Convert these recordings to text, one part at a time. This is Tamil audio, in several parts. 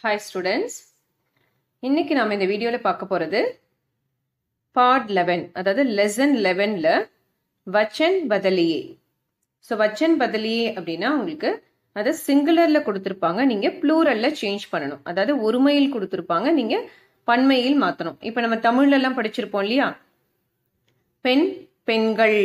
ஹாய் ஸ்டூடெண்ட்ஸ் இன்னைக்கு நாம் இந்த வீடியோவில் பார்க்க போகிறது பார்ட் லெவன் அதாவது லெசன் லெவனில் வச்சன் பதலியே ஸோ வச்சன் பதலியே அப்படின்னா உங்களுக்கு அதை சிங்குலரில் கொடுத்துருப்பாங்க நீங்கள் ப்ளூரலில் சேஞ்ச் பண்ணணும் அதாவது ஒருமையில் கொடுத்துருப்பாங்க நீங்கள் பன்மையில் மாற்றணும் இப்போ நம்ம தமிழ்லலாம் படிச்சிருப்போம் இல்லையா பெண் பெண்கள்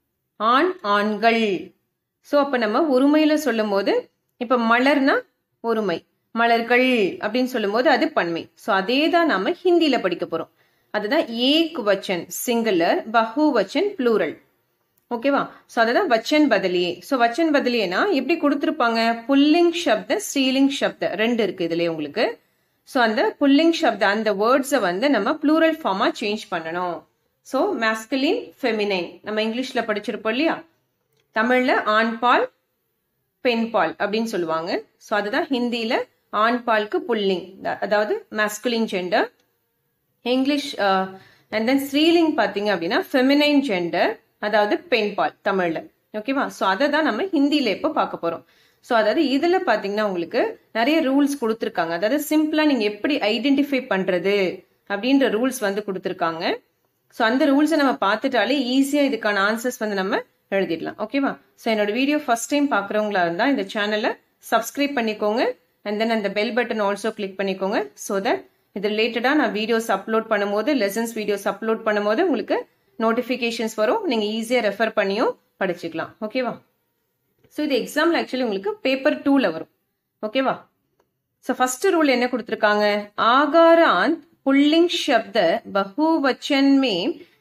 ஆண் ஆண்கள் ஸோ அப்போ நம்ம ஒருமையில் சொல்லும் போது இப்போ மலர்னா ஒருமை மலர்கள் அப்படின்னு சொல்லும்போது அது பன்மை ஸோ அதே தான் நாம ஹிந்தியில படிக்க போறோம் அதுதான் ஏக் வச்சன் சிங்குலர் பஹு வச்சன் ப்ளூரல் ஓகேவா ஸோ அதுதான் வச்சன் பதிலியே ஸோ வச்சன் பதிலியேனா எப்படி கொடுத்துருப்பாங்க புல்லிங் சப்த ஸ்ரீலிங் சப்த ரெண்டு இருக்கு இதுலயே உங்களுக்கு ஸோ அந்த புல்லிங் சப்த அந்த வேர்ட்ஸை வந்து நம்ம ப்ளூரல் ஃபார்மா சேஞ்ச் பண்ணணும் ஸோ மேஸ்கலின் ஃபெமினைன் நம்ம இங்கிலீஷ்ல படிச்சிருப்போம் இல்லையா தமிழ்ல ஆண் பால் பெண் பால் அப்படின்னு சொல்லுவாங்க ஸோ அதுதான் ஹிந்தியில ஆண் பாலுக்கு புல்லிங் அதாவது masculine gender English and then ஸ்ரீலிங் பார்த்தீங்க அப்படின்னா ஃபெமினைன் ஜெண்டர் அதாவது பெண் பால் தமிழ்ல ஓகேவா ஸோ அதை தான் நம்ம ஹிந்தியில இப்போ பார்க்க போறோம் ஸோ அதாவது இதுல பாத்தீங்கன்னா உங்களுக்கு நிறைய ரூல்ஸ் கொடுத்துருக்காங்க அதாவது சிம்பிளா நீங்க எப்படி ஐடென்டிஃபை பண்றது அப்படின்ற ரூல்ஸ் வந்து கொடுத்துருக்காங்க ஸோ அந்த ரூல்ஸை நம்ம பார்த்துட்டாலே ஈஸியா இதுக்கான ஆன்சர்ஸ் வந்து நம்ம எழுதிடலாம் ஓகேவா ஸோ என்னோட வீடியோ ஃபர்ஸ்ட் டைம் பார்க்குறவங்களா இருந்தால் இந்த சேனலை சப்ஸ்கிரைப் பண்ணிக்கோங்க அண்ட் தென் அந்த பெல் பட்டன் ஆல்சோ கிளிக் பண்ணிக்கோங்க ஸோ தட் இது ரிலேட்டடாக நான் வீடியோஸ் அப்லோட் பண்ணும்போது லெசன்ஸ் வீடியோஸ் அப்லோட் பண்ணும்போது உங்களுக்கு நோட்டிஃபிகேஷன்ஸ் வரும் நீங்கள் ஈஸியாக ரெஃபர் பண்ணியும் படிச்சுக்கலாம் ஓகேவா ஸோ இது எக்ஸாமில் ஆக்சுவலி உங்களுக்கு பேப்பர் டூவில் வரும் ஓகேவா ஸோ ஃபர்ஸ்ட் ரூல் என்ன கொடுத்துருக்காங்க ஆகாராந்த் புல்லிங் शब्द बहुवचन में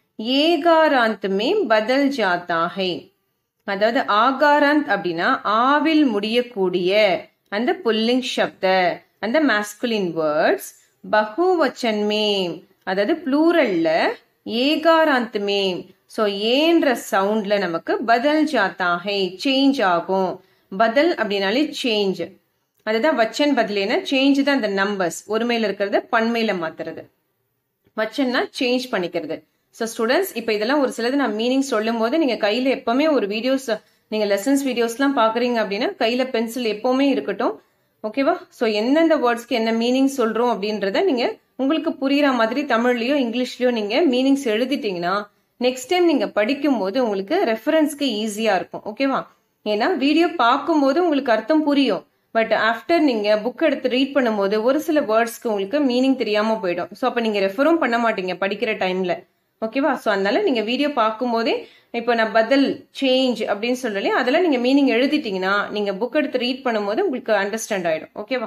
ஏகாராந்த் மே பதல் ஜாத்தா ஹை அதாவது ஆகாராந்த் அப்படின்னா ஆவில் முடியக்கூடிய அந்த புல்லிங் சப்த அந்த மாஸ்குலின் வேர்ட்ஸ் பகுவச்சன் மேம் அதாவது ப்ளூரல்ல ஏகாராந்த் மேம் ஸோ ஏன்ற சவுண்ட்ல நமக்கு பதல் ஜாத்தாகை சேஞ்ச் ஆகும் பதல் அப்படின்னாலே சேஞ்ச் அதுதான் வச்சன் பதிலேனா சேஞ்ச் தான் அந்த நம்பர்ஸ் ஒருமையில இருக்கிறத பன்மையில மாத்துறது வச்சன்னா சேஞ்ச் பண்ணிக்கிறது ஸோ ஸ்டூடெண்ட்ஸ் இப்போ இதெல்லாம் ஒரு சிலது நான் மீனிங் சொல்லும் போது நீங்க கையில எப்பவுமே ஒரு வீடியோஸ் நீங்க லெசன்ஸ் வீடியோஸ்லாம் பாக்குறீங்க அப்படின்னா கையில பென்சில் எப்பவுமே இருக்கட்டும் ஓகேவா ஸோ எந்தெந்த வேர்ட்ஸ்க்கு என்ன மீனிங் சொல்றோம் அப்படின்றத நீங்க உங்களுக்கு புரியுற மாதிரி தமிழ்லயோ இங்கிலீஷ்லயோ நீங்க மீனிங்ஸ் எழுதிட்டீங்கன்னா நெக்ஸ்ட் டைம் நீங்க படிக்கும் போது உங்களுக்கு ரெஃபரன்ஸ்க்கு ஈஸியா இருக்கும் ஓகேவா ஏன்னா வீடியோ பார்க்கும்போது உங்களுக்கு அர்த்தம் புரியும் பட் ஆஃப்டர் நீங்க புக் எடுத்து ரீட் பண்ணும்போது ஒரு சில வேர்ட்ஸ்க்கு உங்களுக்கு மீனிங் தெரியாம போயிடும் ஸோ அப்போ நீங்க ரெஃபரும் பண்ண மாட்டீங்க படிக்கிற டைம்ல ஓகேவா ஸோ அதனால நீங்க வீடியோ பார்க்கும்போதே இப்போ நான் பதில் சேஞ்ச் அப்படின்னு சொல்லலையே அதெல்லாம் நீங்க மீனிங் எழுதிட்டீங்கன்னா நீங்க புக் எடுத்து ரீட் பண்ணும்போது உங்களுக்கு அண்டர்ஸ்டாண்ட் ஆயிடும் ஓகேவா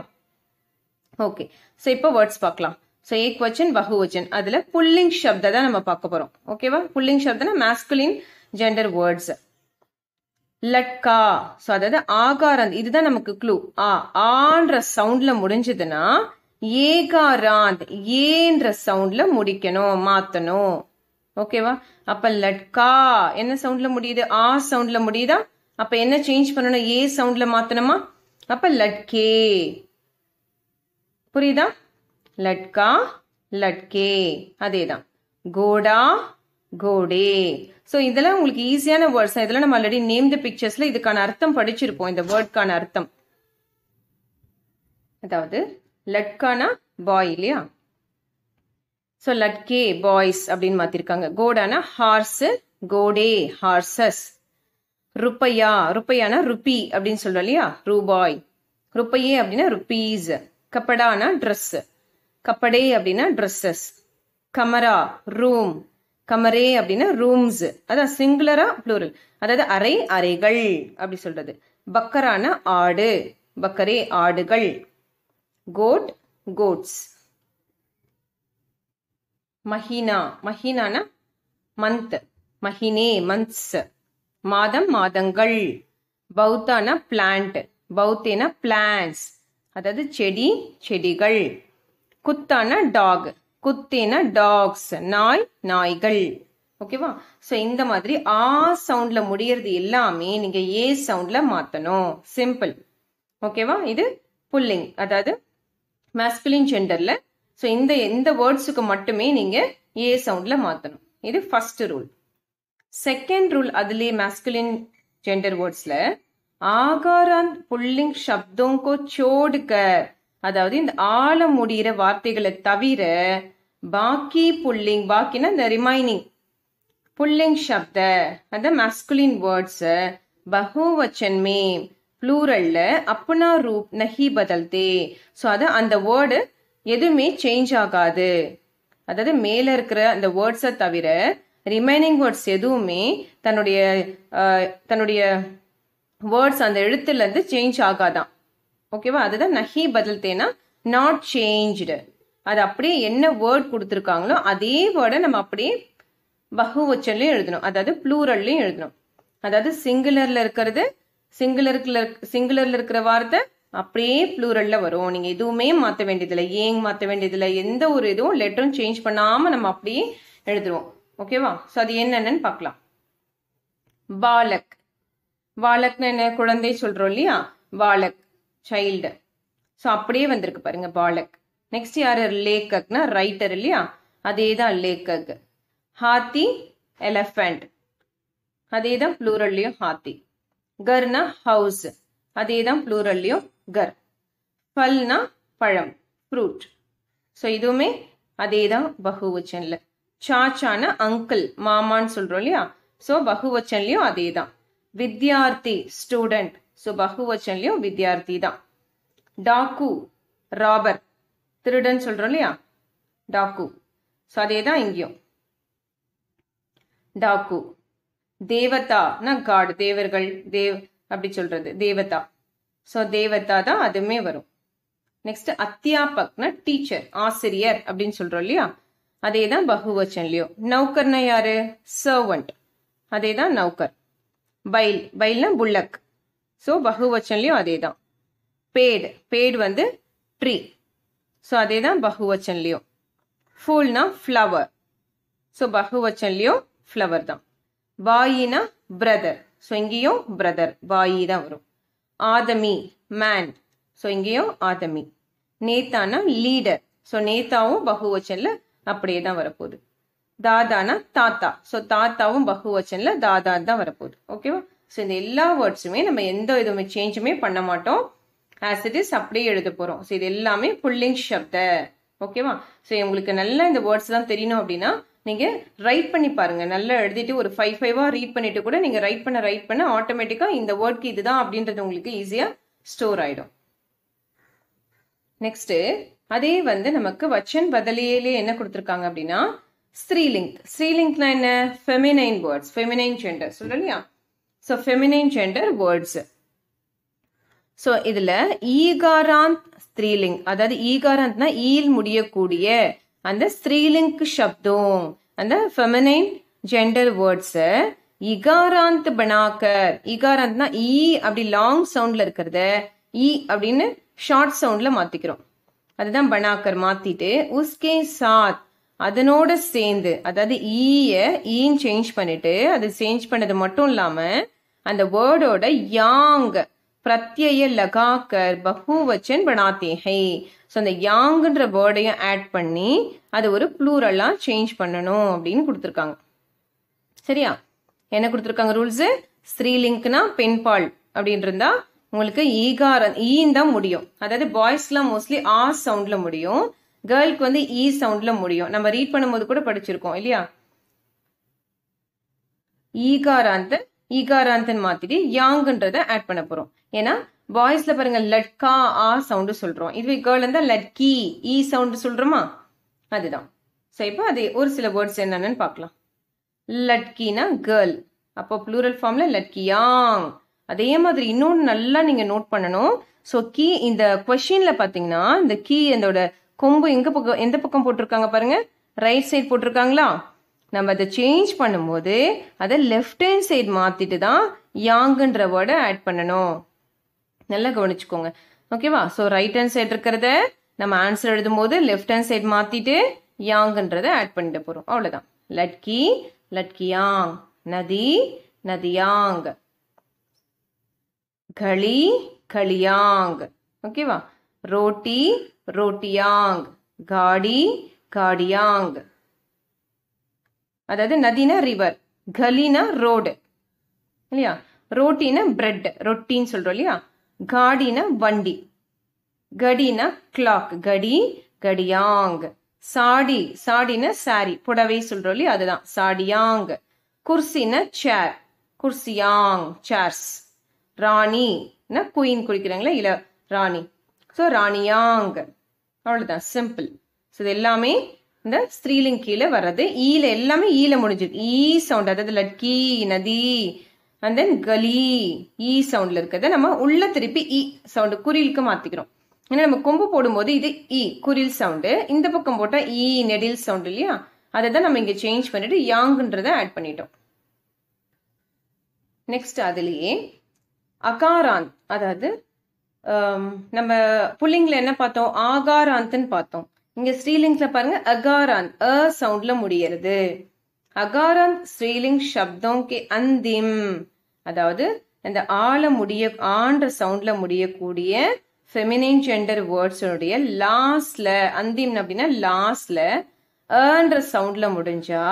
ஓகே ஸோ இப்போ வேர்ட்ஸ் பார்க்கலாம் ஸோ ஏக் வச்சன் பகு வச்சன் அதுல புல்லிங் சப்த தான் நம்ம பார்க்க போறோம் ஓகேவா புல்லிங் சப்தனா மேஸ்குலின் ஜெண்டர் வேர்ட்ஸ் லட்கா ஸோ அதாவது ஆகாரந்த் இதுதான் நமக்கு க்ளூ ஆ ஆன்ற சவுண்ட்ல முடிஞ்சதுன்னா ஏகாராந்த் ஏன்ற சவுண்ட்ல முடிக்கணும் மாத்தணும் ஓகேவா அப்ப லட்கா என்ன சவுண்ட்ல முடியுது ஆ சவுண்ட்ல முடியுதா அப்ப என்ன சேஞ்ச் பண்ணணும் ஏ சவுண்ட்ல மாத்தணுமா அப்ப லட்கே புரியுதா லட்கா லட்கே அதேதான் கோடா கோடே ஸோ இதெல்லாம் உங்களுக்கு ஈஸியான வேர்ட்ஸ் இதெல்லாம் நம்ம ஆல்ரெடி நேம்டு பிக்சர்ஸ்ல இதுக்கான அர்த்தம் படிச்சிருப்போம் இந்த வேர்ட்கான அர்த்தம் அதாவது லட்கானா பாய் இல்லையா ஸோ லட்கே பாய்ஸ் அப்படின்னு மாத்திருக்காங்க கோடானா ஹார்ஸ் கோடே ஹார்சஸ் ருப்பையா ருப்பையானா ருப்பி அப்படின்னு சொல்றோம் இல்லையா ரூபாய் ருப்பையே அப்படின்னா ருப்பீஸ் கப்படானா ட்ரெஸ் கப்படே அப்படின்னா ட்ரெஸ்ஸஸ் கமரா ரூம் கமரே அப்படின்னா ரூம்ஸ் அதான் சிங்குலரா ப்ளூரல் அதாவது அறை அறைகள் அப்படி சொல்றது பக்கரான ஆடு பக்கரே ஆடுகள் கோட் கோட்ஸ் மஹீனா மஹீனானா மந்த் மஹினே மந்த்ஸ் மாதம் மாதங்கள் பௌத்தானா பிளான்ட் பௌத்தேனா பிளான்ஸ் அதாவது செடி செடிகள் குத்தானா டாக் குத்தேனா டாக்ஸ் நாய் நாய்கள் ஓகேவா ஸோ இந்த மாதிரி ஆ சவுண்ட்ல முடியறது எல்லாமே நீங்க ஏ சவுண்ட்ல மாத்தணும் சிம்பிள் ஓகேவா இது புல்லிங் அதாவது மேஸ்குலின் ஜெண்டர்ல ஸோ இந்த எந்த வேர்ட்ஸுக்கு மட்டுமே நீங்க ஏ சவுண்ட்ல மாத்தணும் இது ஃபர்ஸ்ட் ரூல் செகண்ட் ரூல் அதுலயே மேஸ்குலின் ஜெண்டர் வேர்ட்ஸ்ல आगारांत पुल्लिंग शब्दों को छोड़कर அதாவது இந்த ஆழ முடிகிற வார்த்தைகளை தவிர பாக்கி புல்லிங் பாக்கினா இந்த ரிமைனிங் புல்லிங் சப்த அந்த மஸ்குலின் வேர்ட்ஸ் பகுவச்சன் में ப்ளூரல்ல அப்பனா ரூப் நஹி பதல்தே ஸோ அது அந்த வேர்டு எதுவுமே சேஞ்ச் ஆகாது அதாவது மேல இருக்கிற அந்த வேர்ட்ஸை தவிர ரிமைனிங் வேர்ட்ஸ் எதுவுமே தன்னுடைய அஹ், தன்னுடைய வேர்ட்ஸ் அந்த எழுத்துல இருந்து சேஞ்ச் ஆகாதான் ஓகேவா அதுதான் நஹி பதில்தேனா நாட் சேஞ்ச்டு அது அப்படியே என்ன வேர்ட் கொடுத்துருக்காங்களோ அதே வேர்டை நம்ம அப்படியே பகுவச்சன்லையும் எழுதணும் அதாவது ப்ளூரல்லையும் எழுதணும் அதாவது சிங்குலர்ல இருக்கிறது சிங்குலர்ல சிங்குலர்ல இருக்கிற வார்த்தை அப்படியே ப்ளூரல்ல வரும் நீங்க எதுவுமே மாத்த வேண்டியதில்லை ஏங் மாத்த வேண்டியதில்லை எந்த ஒரு இதுவும் லெட்டரும் சேஞ்ச் பண்ணாம நம்ம அப்படியே எழுதுருவோம் ஓகேவா ஸோ அது என்னென்னு பார்க்கலாம் பாலக் பாலக்னு என்ன குழந்தை சொல்றோம் இல்லையா பாலக் சைல்டு ஸோ அப்படியே வந்திருக்கு பாருங்க பாலக் நெக்ஸ்ட் யாரு லேக்கக்னா ரைட்டர் இல்லையா அதே தான் லேக்கக் ஹாத்தி எலஃபண்ட் அதே தான் ப்ளூரல்லையும் ஹாத்தி கர்னா ஹவுஸ் அதே தான் ப்ளூரல்லையும் கர் ஃபல்னா பழம் ஃப்ரூட் ஸோ இதுவுமே அதே தான் பகுவச்சன்ல சாச்சான அங்கிள் மாமான்னு சொல்றோம் இல்லையா ஸோ பகுவச்சன்லையும் அதே தான் வித்யார்த்தி ஸ்டூடெண்ட் ஸோ பகுவச்சன்லையும் வித்யார்த்தி தான் டாக்கு ராபர் திருடன் சொல்றோம் இல்லையா டாக்கு ஸோ அதே தான் இங்கேயும் டாக்கு தேவதானா காட் தேவர்கள் தேவ் அப்படி சொல்றது தேவதா ஸோ தேவதா தான் அதுவுமே வரும் நெக்ஸ்ட் அத்தியாபக்னா டீச்சர் ஆசிரியர் அப்படின்னு சொல்றோம் இல்லையா அதே தான் பகுவச்சன்லயும் நௌக்கர்னா யாரு சர்வன்ட் அதே தான் நௌக்கர் பைல் பைல்னா புல்லக் ஸோ பகுவச்சன்லயும் அதே தான் பேடு பேடு வந்து ட்ரீ ஸோ அதே தான் பகுவச்சன்லயும் ஃபூல்னா ஃப்ளவர் ஸோ பகுவச்சன்லயும் ஃப்ளவர் தான் பாயினா பிரதர் ஸோ இங்கேயும் பிரதர் பாயி தான் வரும் ஆதமி மேன் ஸோ இங்கேயும் ஆதமி நேத்தானா லீடர் ஸோ நேதாவும் பகுவச்சன்ல அப்படியே தான் வரப்போகுது தாதானா தாத்தா ஸோ தாத்தாவும் பகுவச்சன்ல தாதா தான் வரப்போகுது ஓகேவா ஸோ இந்த எல்லா வேர்ட்ஸுமே நம்ம எந்த இதுவுமே சேஞ்சுமே பண்ண மாட்டோம் ஆஸ் இட் இஸ் அப்படியே எழுத போறோம் ஸோ இது எல்லாமே புல்லிங் சப்த ஓகேவா ஸோ உங்களுக்கு நல்லா இந்த வேர்ட்ஸ் தான் தெரியணும் அப்படின்னா நீங்க ரைட் பண்ணி பாருங்க நல்லா எழுதிட்டு ஒரு ஃபைவ் ஃபைவா ரீட் பண்ணிட்டு கூட நீங்க ரைட் பண்ண ரைட் பண்ண ஆட்டோமேட்டிக்கா இந்த வேர்ட்க்கு இதுதான் அப்படின்றது உங்களுக்கு ஈஸியா ஸ்டோர் ஆயிடும் நெக்ஸ்ட் அதே வந்து நமக்கு வச்சன் பதிலேயே என்ன கொடுத்துருக்காங்க அப்படின்னா ஸ்ரீலிங்க் ஸ்ரீலிங்க்னா என்ன ஃபெமினைன் வேர்ட்ஸ் ஃபெமினைன் ஜெண்டர் சொல்ற இல்லையா so feminine gender words so இதுல ஈகாராந்த் ஸ்திரீலிங் அதாவது ஈகாராந்த்னா ஈல் முடியக்கூடிய அந்த ஸ்திரீலிங்க் சப்தம் அந்த ஃபெமினைன் ஜெண்டர் வேர்ட்ஸை இகாராந்த் பனாக்கர் இகாராந்த்னா ஈ அப்படி லாங் சவுண்ட்ல இருக்கிறத ஈ அப்படின்னு ஷார்ட் சவுண்ட்ல மாத்திக்கிறோம் அதுதான் பனாக்கர் மாத்திட்டு உஸ்கே சாத் அதனோட சேர்ந்து அதாவது ஈய ஈன்னு சேஞ்ச் பண்ணிட்டு அது சேஞ்ச் பண்ணது மட்டும் இல்லாம அந்த வேர்டோட யாங் பிரத்யய லகாக்கர் பகுவச்சன் பனாத்தே ஹை ஸோ அந்த யாங்குன்ற வேர்டையும் ஆட் பண்ணி அது ஒரு ப்ளூரலா சேஞ்ச் பண்ணணும் அப்படின்னு கொடுத்துருக்காங்க சரியா என்ன கொடுத்துருக்காங்க ரூல்ஸ் ஸ்ரீலிங்க்னா பெண்பால் அப்படின்னு இருந்தா உங்களுக்கு ஈகார ஈன் தான் முடியும் அதாவது பாய்ஸ்லாம் மோஸ்ட்லி ஆ சவுண்ட்ல முடியும் கேர்ளுக்கு வந்து ஈ சவுண்ட்ல முடியும் நம்ம ரீட் பண்ணும்போது கூட படிச்சிருக்கோம் இல்லையா ஈகாராந்த் ஈகாராந்தன் மாத்திட்டு யாங்குன்றத ஆட் பண்ண போறோம் ஏன்னா பாய்ஸ்ல பாருங்க லட்கா ஆ சவுண்டு சொல்றோம் இதுவே கேர்ள் இருந்தா லட்கி ஈ சவுண்டு சொல்றோமா அதுதான் ஸோ இப்போ அது ஒரு சில வேர்ட்ஸ் என்னென்னு பார்க்கலாம் லட்கினா கேர்ள் அப்போ ப்ளூரல் ஃபார்ம்ல லட்கியாங் அதே மாதிரி இன்னொன்று நல்லா நீங்க நோட் பண்ணணும் ஸோ கீ இந்த கொஷின்ல பாத்தீங்கன்னா இந்த கீ இதோட கொம்பு எங்க பக்கம் எந்த பக்கம் போட்டிருக்காங்க பாருங்க ரைட் சைடு போட்டிருக்காங்களா நம்ம அதை சேஞ்ச் பண்ணும்போது அதை லெஃப்ட் ஹேண்ட் சைடு மாத்திட்டு தான் யாங்குன்ற வேர்டை ஆட் பண்ணணும் நல்லா கவனிச்சுக்கோங்க ஓகேவா ஸோ ரைட் ஹேண்ட் சைடு இருக்கிறத நம்ம ஆன்சர் எழுதும் போது லெஃப்ட் ஹேண்ட் சைடு மாத்திட்டு யாங்குன்றத ஆட் பண்ணிட்டு போறோம் அவ்வளவுதான் லட்கி லட்கியாங் நதி நதியாங் களி களியாங் ஓகேவா ரோட்டி ரோட்டியாங் காடி காடியாங் அதாவது நதினா ரிவர் கலினா ரோடு இல்லையா ரோட்டினா பிரெட் ரொட்டின்னு சொல்றோம் இல்லையா காடினா வண்டி கடினா கிளாக் கடி கடியாங் சாடி சாடினா சாரி புடவை சொல்றோம் இல்லையா அதுதான் சாடியாங் குர்சினா சேர் குர்சியாங் சேர்ஸ் ராணி குயின் குறிக்கிறாங்களா இல்ல ராணி ஸோ ராணியாங் அவ்வளவுதான் சிம்பிள் ஸோ இது எல்லாமே இந்த ஸ்திரீலிங் கீழே வர்றது ஈல எல்லாமே ஈல முடிஞ்சிருக்கு ஈ சவுண்ட் அதாவது லட்கி நதி அண்ட் தென் கலி ஈ சவுண்ட்ல இருக்கிறத நம்ம உள்ள திருப்பி இ சவுண்டு குறிலுக்கு மாத்திக்கிறோம் ஏன்னா நம்ம கொம்பு போடும்போது இது இ குரில் சவுண்டு இந்த பக்கம் போட்டா இ நெடில் சவுண்ட் இல்லையா அதை தான் நம்ம இங்க சேஞ்ச் பண்ணிட்டு யாங்குன்றத ஆட் பண்ணிட்டோம் நெக்ஸ்ட் அதுலயே அகாராந்த் அதாவது நம்ம புள்ளிங்ல என்ன பார்த்தோம் ஆகாராந்த்னு பார்த்தோம் இங்க ஸ்ரீலிங்க்ல பாருங்க அகாராந்த் அ சவுண்ட்ல முடியறது அகாராந்த் ஸ்ரீலிங் சப்தம் கே அந்திம் அதாவது இந்த ஆள முடிய ஆன்ற சவுண்ட்ல முடியக்கூடிய ஃபெமினைன் ஜெண்டர் வேர்ட்ஸோடைய லாஸ்ட்ல அந்திம் அப்படின்னா லாஸ்ட்ல ஏன்ற சவுண்ட்ல முடிஞ்சா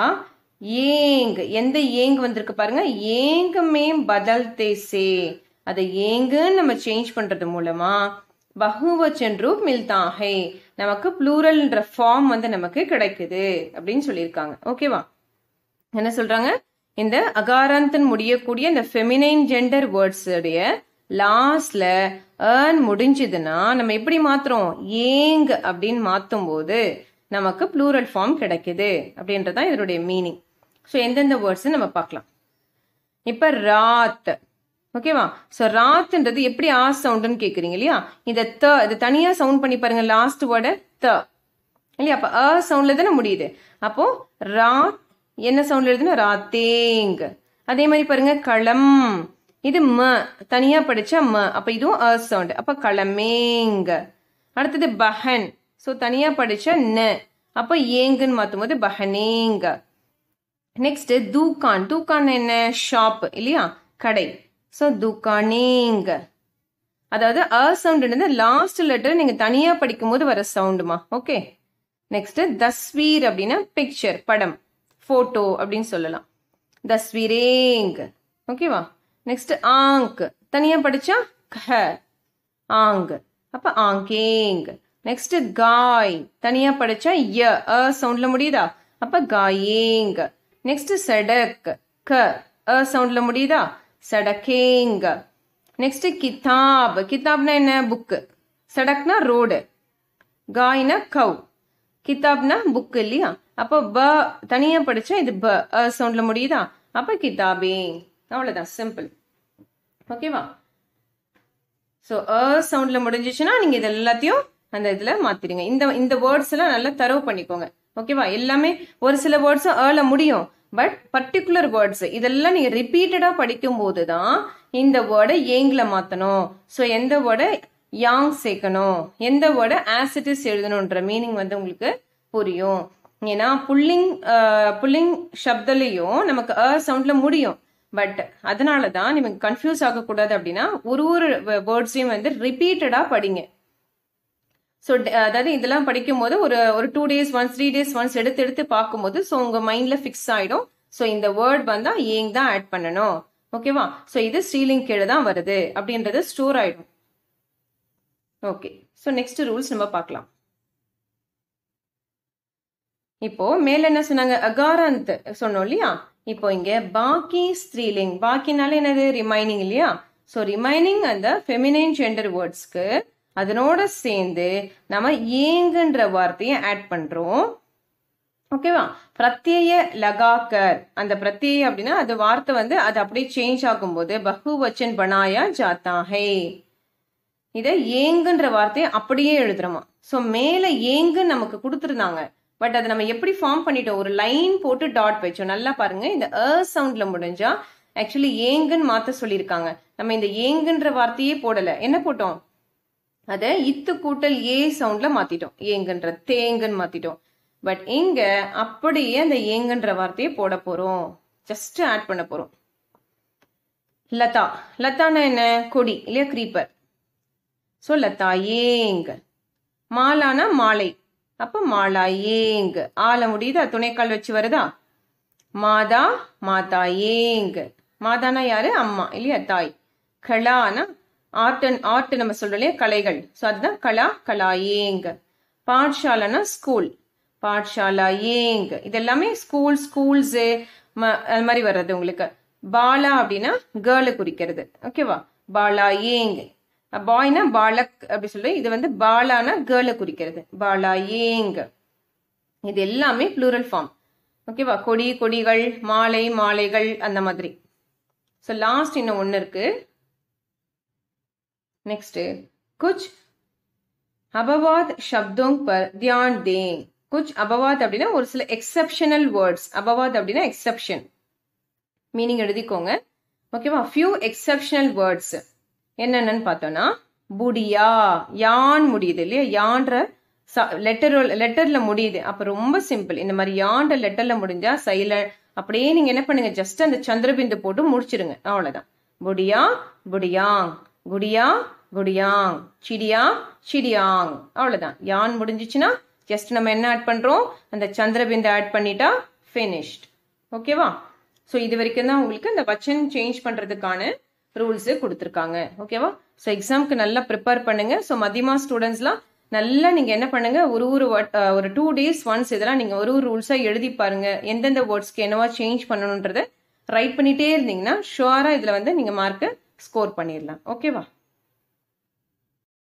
ஏங் எந்த ஏங் வந்திருக்கு பாருங்க ஏங்குமே பதல் தேசே அதை ஏங்குன்னு நம்ம சேஞ்ச் பண்றது மூலமா பகுவச்சன் ரூப் மில்தாஹே நமக்கு ப்ளூரல்ன்ற ஃபார்ம் வந்து நமக்கு கிடைக்குது அப்படின்னு சொல்லியிருக்காங்க ஓகேவா என்ன சொல்றாங்க இந்த அகாராந்தன் முடியக்கூடிய இந்த ஃபெமினைன் ஜெண்டர் வேர்ட்ஸ் உடைய லாஸ்ட்ல ஏர்ன் முடிஞ்சதுன்னா நம்ம எப்படி மாத்துறோம் ஏங் அப்படின்னு மாத்தும் போது நமக்கு ப்ளூரல் ஃபார்ம் கிடைக்குது அப்படின்றதான் இதனுடைய மீனிங் ஸோ எந்தெந்த வேர்ட்ஸ் நம்ம பார்க்கலாம் இப்ப ராத் ஓகேவா ஸோ ராத்ன்றது எப்படி ஆ சவுண்டுன்னு கேட்குறீங்க இல்லையா இந்த த இது தனியாக சவுண்ட் பண்ணி பாருங்க லாஸ்ட் வேர்டு த இல்லையா அப்போ அ சவுண்ட்ல தானே முடியுது அப்போ ராத் என்ன சவுண்ட்ல எழுதுனா ராத்தேங் அதே மாதிரி பாருங்க களம் இது ம தனியா படிச்சா ம அப்ப இதுவும் அ சவுண்ட் அப்ப களமேங்க அடுத்தது பஹன் ஸோ தனியா படிச்சா ந அப்ப ஏங்குன்னு மாத்தும் போது பஹனேங்க நெக்ஸ்ட் தூக்கான் தூக்கான் என்ன ஷாப் இல்லையா கடை ஸோ துக்கானேங்க அதாவது அ சவுண்ட் லாஸ்ட் லெட்டர் நீங்க தனியா படிக்கும் போது வர சவுண்டுமா ஓகே நெக்ஸ்ட் தஸ்வீர் அப்படின்னா பிக்சர் படம் போட்டோ அப்படின்னு சொல்லலாம் தஸ்வீரேங் ஓகேவா நெக்ஸ்ட் ஆங்க் தனியா படிச்சா க ஆங் அப்ப ஆங்கேங் நெக்ஸ்ட் காய் தனியா படிச்சா ய அ சவுண்ட்ல முடியுதா அப்ப காயேங் நெக்ஸ்ட் சடக் க அ சவுண்ட்ல முடியுதா சடக்கேங்க நெக்ஸ்ட் கிதாப் கிதாப்னா என்ன புக்கு சடக்னா ரோடு காய்னா கவ் கிதாப்னா புக் இல்லையா அப்போ ப தனியா படிச்சா இது ப அ சவுண்ட்ல முடியுதா அப்ப கிதாபே அவ்வளவுதான் சிம்பிள் ஓகேவா ஸோ அ சவுண்ட்ல முடிஞ்சிச்சுன்னா நீங்க இது எல்லாத்தையும் அந்த இதுல மாத்திடுங்க இந்த இந்த வேர்ட்ஸ் எல்லாம் நல்லா தரவு பண்ணிக்கோங்க ஓகேவா எல்லாமே ஒரு சில வேர்ட்ஸும் ஏல முடியும் பட் பர்டிகுலர் வேர்ட்ஸ் இதெல்லாம் நீங்க ரிப்பீட்டடா படிக்கும் போது தான் இந்த வேர்டை ஏங்கில மாத்தணும் ஸோ எந்த வேர்டை யாங் சேர்க்கணும் எந்த வேர்டை ஆசிட்டிஸ் எழுதணுன்ற மீனிங் வந்து உங்களுக்கு புரியும் ஏன்னா புல்லிங் புல்லிங் சப்தலையும் நமக்கு அ சவுண்ட்ல முடியும் பட் அதனால தான் நமக்கு கன்ஃபியூஸ் ஆகக்கூடாது அப்படின்னா ஒரு ஒரு வேர்ட்ஸையும் வந்து ரிப்பீட்டடா படிங்க ஸோ அதாவது இதெல்லாம் படிக்கும் போது ஒரு ஒரு two days once three days once எடுத்து எடுத்து பார்க்கும்போது ஸோ உங்க மைண்ட்ல ஃபிக்ஸ் ஆயிடும் ஸோ இந்த வேர்ட் வந்தா ஏங் தான் ஆட் பண்ணணும் ஓகேவா ஸோ இது ஸ்ரீலிங் கீழே தான் வருது அப்படின்றது ஸ்டோர் ஆயிடும் ஓகே ஸோ நெக்ஸ்ட் ரூல்ஸ் நம்ம பார்க்கலாம் இப்போ மேல என்ன சொன்னாங்க அகாரந்த் சொன்னோம் இல்லையா இப்போ இங்க பாக்கி ஸ்திரீலிங் பாக்கினால என்னது ரிமைனிங் இல்லையா ஸோ ரிமைனிங் அந்த ஃபெமினைன் ஜெண்டர் வேர்ட்ஸ்க்கு அதனோட சேர்ந்து நம்ம ஏங்குன்ற வார்த்தையை ஆட் பண்றோம் ஓகேவா பிரத்யேய லகாக்கர் அந்த பிரத்யேய அப்படின்னா அது வார்த்தை வந்து அது அப்படியே சேஞ்ச் ஆகும்போது பஹு வச்சன் பனாயா ஜாத்தா ஹே இத ஏங்குன்ற வார்த்தையை அப்படியே எழுதுறோமா ஸோ மேல ஏங்கு நமக்கு கொடுத்துருந்தாங்க பட் அதை நம்ம எப்படி ஃபார்ம் பண்ணிட்டோம் ஒரு லைன் போட்டு டாட் வச்சோம் நல்லா பாருங்க இந்த அ சவுண்ட்ல முடிஞ்சா ஆக்சுவலி ஏங்குன்னு மாத்த சொல்லியிருக்காங்க நம்ம இந்த ஏங்குன்ற வார்த்தையே போடல என்ன போட்டோம் அதை இத்து கூட்டல் ஏ சவுண்ட்ல மாத்திட்டோம் ஏங்குன்ற தேங்குன்னு மாத்திட்டோம் பட் இங்க அப்படியே அந்த ஏங்குன்ற வார்த்தையை போட போறோம் ஜஸ்ட் ஆட் பண்ண போறோம் லதா லதானா என்ன கொடி இல்லையா கிரீப்பர் ஸோ லதா ஏங் மாலானா மாலை அப்ப மாலா ஏங் ஆல முடியுதா துணைக்கால் வச்சு வருதா மாதா மாதா ஏங் மாதானா யாரு அம்மா இல்லையா தாய் களானா ஆர்ட் அண்ட் ஆர்ட் நம்ம சொல்றோம் இல்லையா கலைகள் ஸோ அதுதான் கலா கலாயேங் பாட்ஷாலனா ஸ்கூல் பாட்ஷாலா ஏங் இது எல்லாமே ஸ்கூல் ஸ்கூல்ஸு அது மாதிரி வர்றது உங்களுக்கு பாலா அப்படின்னா கேர்ளை குறிக்கிறது ஓகேவா பாலா ஏங் பாய்னா பாலக் அப்படி சொல்லி இது வந்து பாலானா கேர்ளை குறிக்கிறது பாலா ஏங் இது எல்லாமே ப்ளூரல் ஃபார்ம் ஓகேவா கொடி கொடிகள் மாலை மாலைகள் அந்த மாதிரி ஸோ லாஸ்ட் இன்னும் ஒன்று இருக்கு நெக்ஸ்ட் குச் அபவாத் ஷப்தோங் பர் தியான் தேங் குச் அபவாத் அப்படின்னா ஒரு சில எக்ஸப்ஷனல் வேர்ட்ஸ் அபவாத் அப்படின்னா எக்ஸப்ஷன் மீனிங் எழுதிக்கோங்க ஓகேவா ஃபியூ எக்ஸப்ஷனல் வேர்ட்ஸ் என்னென்னு பார்த்தோம்னா புடியா யான் முடியுது இல்லையா யான்ற லெட்டர் லெட்டர்ல முடியுது அப்ப ரொம்ப சிம்பிள் இந்த மாதிரி யாண்ட லெட்டர்ல முடிஞ்சா சைல அப்படியே நீங்க என்ன பண்ணுங்க ஜஸ்ட் அந்த சந்திரபிந்து போட்டு முடிச்சிருங்க அவ்வளவுதான் புடியா புடியாங் குடியா குடியாங் சிடியா சிடியாங் அவ்வளவுதான் யான் முடிஞ்சிச்சுன்னா ஜஸ்ட் நம்ம என்ன ஆட் பண்றோம் அந்த சந்திரபிந்து ஆட் பண்ணிட்டா ஃபினிஷ்ட் ஓகேவா ஸோ இது வரைக்கும் தான் உங்களுக்கு இந்த வச்சன் சேஞ்ச் பண்றதுக்கான ரூல்ஸ் கொடுத்துருக்காங்க ஓகேவா ஸோ எக்ஸாம்க்கு நல்லா ப்ரிப்பேர் பண்ணுங்க ஸோ மதியமா ஸ்டூடெண்ட்ஸ்லாம் நல்லா நீங்க என்ன பண்ணுங்க ஒரு ஒரு ஒரு டூ டேஸ் ஒன்ஸ் இதெல்லாம் நீங்க ஒரு ஒரு ரூல்ஸா எழுதி பாருங்க எந்தெந்த வேர்ட்ஸ்க்கு என்னவா சேஞ்ச் பண்ணணுன்றத ரைட் பண்ணிட்டே இருந்தீங்கன்னா ஷுவரா இதுல வந்து நீங்க மார்க்கை ஸ்கோர் பண்ணிடலாம் ஓகேவா